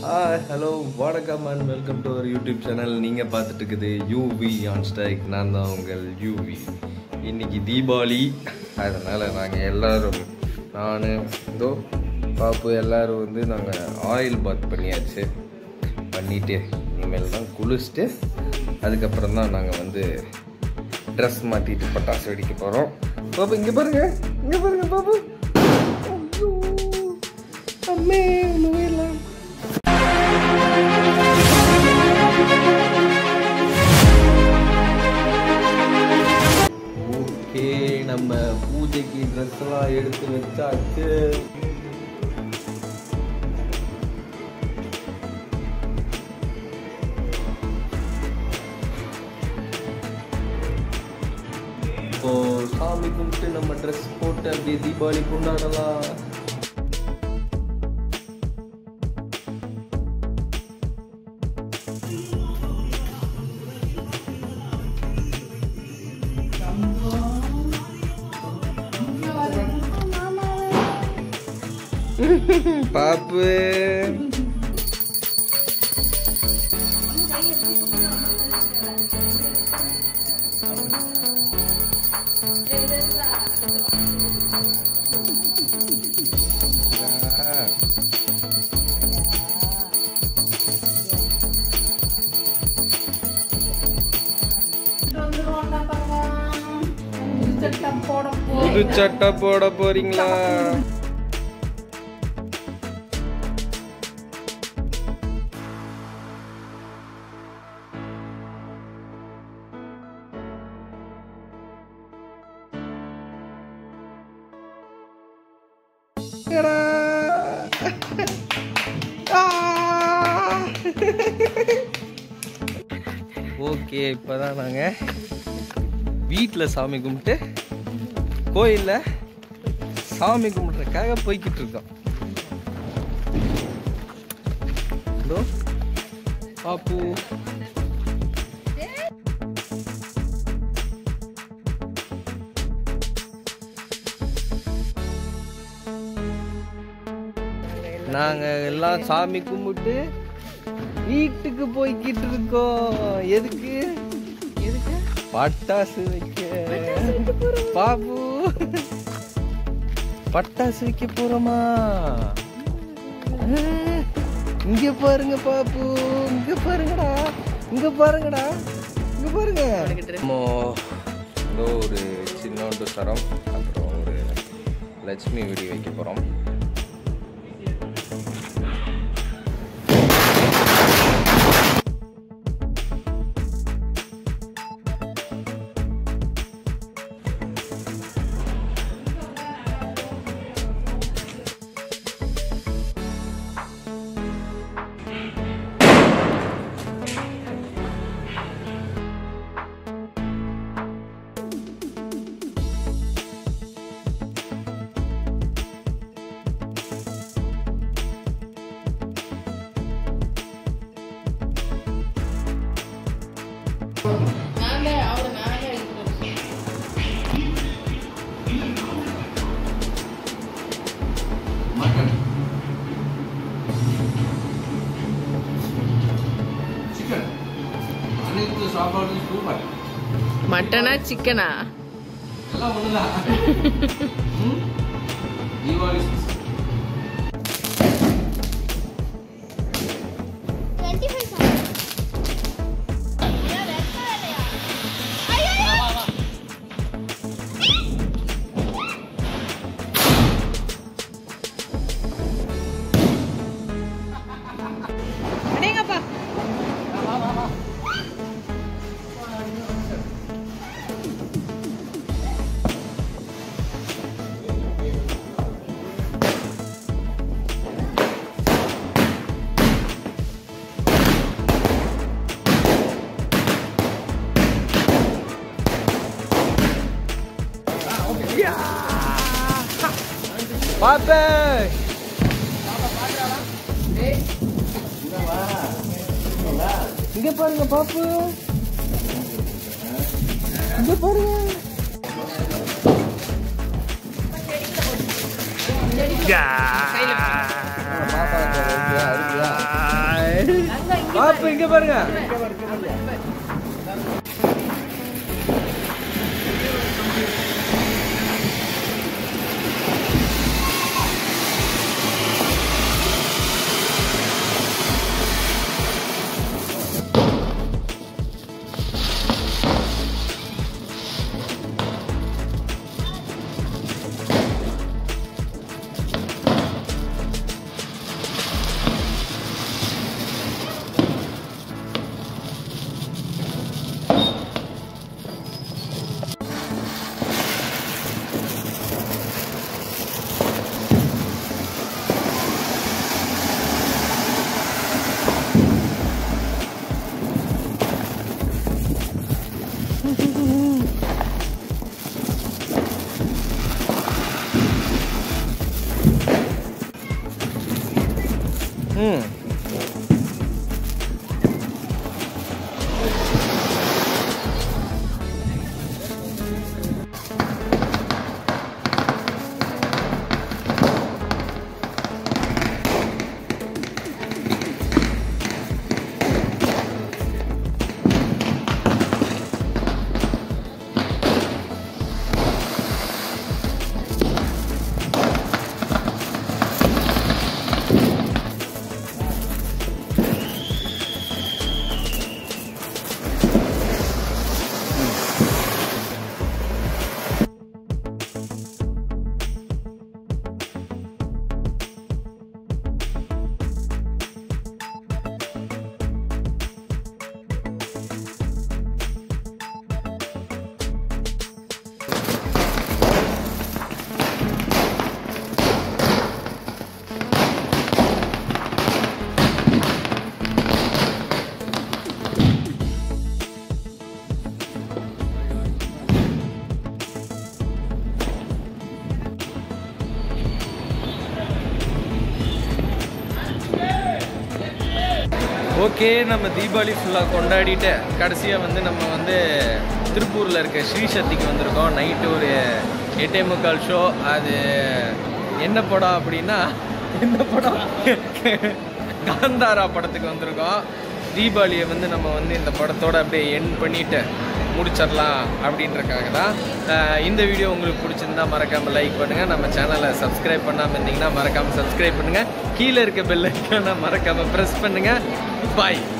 Hi hello வணக்கம் and welcome to our YouTube channel நீங்கள் பார்த்துட்டு இருக்குது யூவி ஆன் ஸ்ட்ரைக் நான் தான் உங்கள் யூவி இன்னைக்கு தீபாவளி அதனால் நாங்கள் எல்லாரும் நான் இதோ பாப்பு எல்லாரும் வந்து நாங்கள் ஆயில் பாத் பண்ணியாச்சு பண்ணிட்டு இனிமேல் தான் குளிச்சுட்டு அதுக்கப்புறம் தான் நாங்கள் வந்து ட்ரெஸ் மாற்றிட்டு பட்டாசு வெடிக்க போகிறோம் பாப்பு இங்கே பாருங்க இங்கே பாருங்க பாப்பு ஐயோ, அம்மே நோயெல்லாம் ஓகே நம்ம பூஜைக்கு ட்ரெஸ் எல்லாம் எடுத்து வச்சாச்சு இப்போ சாமி கும்பிட்டு நம்ம ட்ரெஸ் போட்டு அப்படியே தீபாவளி கொண்டாடலாம் பாப்பு புது சட்டை போட போறீங்களா ஓகே இப்போதான் நாங்கள் வீட்டில் சாமி கும்பிட்டு கோயிலில் சாமி கும்பிட்றதுக்காக போய்கிட்டு இருக்கோம் இதோ பாப்பு நாங்க எல்லாம் சாமி கும்பிட்டு வீட்டுக்கு போய்கிட்டு இருக்கோம் எதுக்கு எதுக்கு பட்டாசு வைக்க பாபு பட்டாசு வைக்க போறோமா அஹ், இங்க பாருங்க பாப்பு இங்க பாருங்கடா இங்க பாருங்கடா இங்க பாருங்க நம்ம இதோ ஒரு சின்னோண்டு சரம் அப்புறம் ஒரு லட்சுமி வெடி வைக்க போறோம் நாங்களே அவரு நாங்களே சிக்கன் அனைத்து சாப்பாடு சூப்பர் மட்டனா சிக்கனா எல்லாம் ஒண்ணுதான் ம்? தீபாவளி அடேங்கப்பா பாப்பே இங்க பாருங்க பாப்பு இங்க பாருங்க கையில பாப்பா இருக்கியா பாப்பு இங்க பாருங்க ம் ஓகே நம்ம தீபாவளி ஃபுல்லாக கொண்டாடிட்டு கடைசியாக வந்து நம்ம வந்து திருப்பூரில் இருக்க ஸ்ரீசக்திக்கு வந்திருக்கோம் நைட்டு ஒரு எட்டே முக்கால் ஷோ அது என்ன படம் அப்படின்னா என்ன படம் காந்தாரா படத்துக்கு வந்திருக்கோம் தீபாவளியை வந்து நம்ம வந்து இந்த படத்தோட அப்படியே என் பண்ணிட்டு முடிச்சிடலாம் அப்படின்றக்காக தான் அஹ் இந்த வீடியோ உங்களுக்கு பிடிச்சிருந்தா மறக்காமல் லைக் பண்ணுங்கள் நம்ம சேனலை சப்ஸ்கிரைப் பண்ணாமல் இருந்தீங்கன்னா மறக்காமல் சப்ஸ்கிரைப் பண்ணுங்கள் கீழே இருக்க பெல் ஐக்கானை மறக்காமல் ப்ரெஸ் பண்ணுங்கள் பாய்